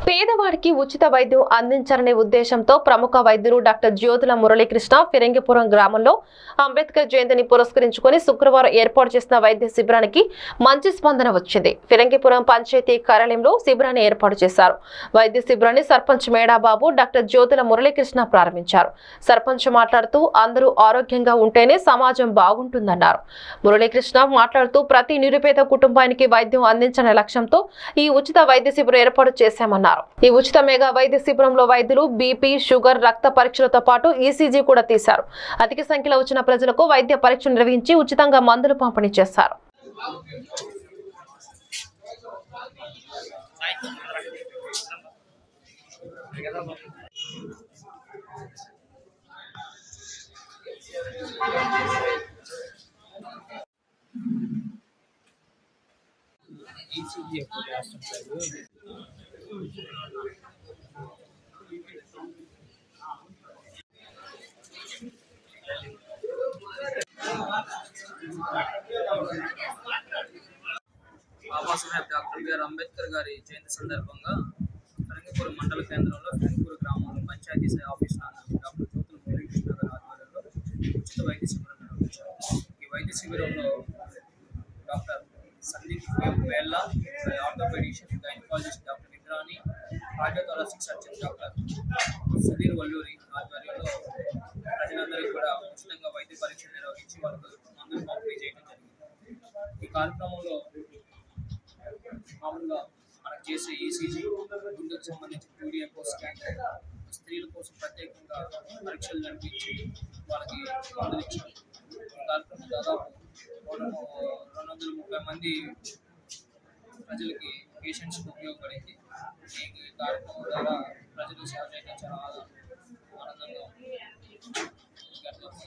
పేదవాడికి ఉచిత వైద్యం అందించాలనే ఉద్దేశంతో ప్రముఖ వైద్యులు డాక్టర్ జ్యోతుల మురళీకృష్ణ ఫిరంగిపురం గ్రామంలో అంబేద్కర్ జయంతిని పురస్కరించుకొని శుక్రవారం ఏర్పాటు చేసిన వైద్య శిబిరానికి మంచి స్పందన వచ్చింది ఫిరంగిపురం పంచాయతీ కార్యాలయంలో శిబిరాన్ని ఏర్పాటు చేశారు వైద్య శిబిరాన్ని సర్పంచ్ మేడాబాబు డాక్టర్ జ్యోతుల మురళీకృష్ణ ప్రారంభించారు సర్పంచ్ మాట్లాడుతూ అందరూ ఆరోగ్యంగా ఉంటేనే సమాజం బాగుంటుందన్నారు మురళీకృష్ణ మాట్లాడుతూ ప్రతి నిరుపేద కుటుంబానికి వైద్యం అందించనే లక్ష్యంతో ఈ ఉచిత వైద్య శిబిరం ఏర్పాటు చేశామన్నారు ఈ ఉచిత మెగా వైద్య శిబిరంలో వైద్యులు బీపీ షుగర్ రక్త పరీక్షలతో పాటు ఈసీజీ కూడా తీశారు అధిక సంఖ్యలో వచ్చిన ప్రజలకు వైద్య పరీక్షలు నిర్వహించి ఉచితంగా మందులు పంపిణీ చేశారు ఈసీజీ ఎప్పుడు చేస్తుంటారు బాబాసాహెబ్ డాక్టర్ బిఆర్ అంబేద్కర్ గారి జయంతి సందర్భంగా ఫిరంగిపురం మండల కేంద్రంలో ఫిరంగిపురం గ్రామంలో పంచాయతీ సహాయ ఆఫీస్ నందు డాక్టర్ జ్యోతుల మురళీకృష్ణ గారి ఆధ్వర్యంలో ఉచిత వైద్య శిబిరం నిర్వహించారు ఈ వైద్య శిబిరంలో doctor Sandeep Vella orthopaedician gynaecologist doctor Indrani cardiothoracic surgeon doctor Sudheer Valluri ఆధ్వర్యంలో ప్రజలందరికీ కూడా ఉచితంగా వైద్య పరీక్షలు నిర్వహించి వాళ్ళకు మందులు పంపిణీ చేయడం జరిగింది ఈ కార్యక్రమంలో మామూలుగా మనకు చేసే ఈసీజీ గుండెకు సంబంధించి టూడిఎఫో స్కాన్ స్త్రీల కోసం ప్రత్యేకంగా పరీక్షలు నడిపించి వాళ్ళకి మందులు ఇచ్చాం ఈ కార్యక్రమం దాదాపు రెండు రెండు వందల ముప్పై మంది ప్రజలకి పేషెంట్స్కి ఉపయోగపడింది ఈ కార్యక్రమం ద్వారా ప్రజలు సేవ చేయడం చాలా ఆనందంగా ఉంది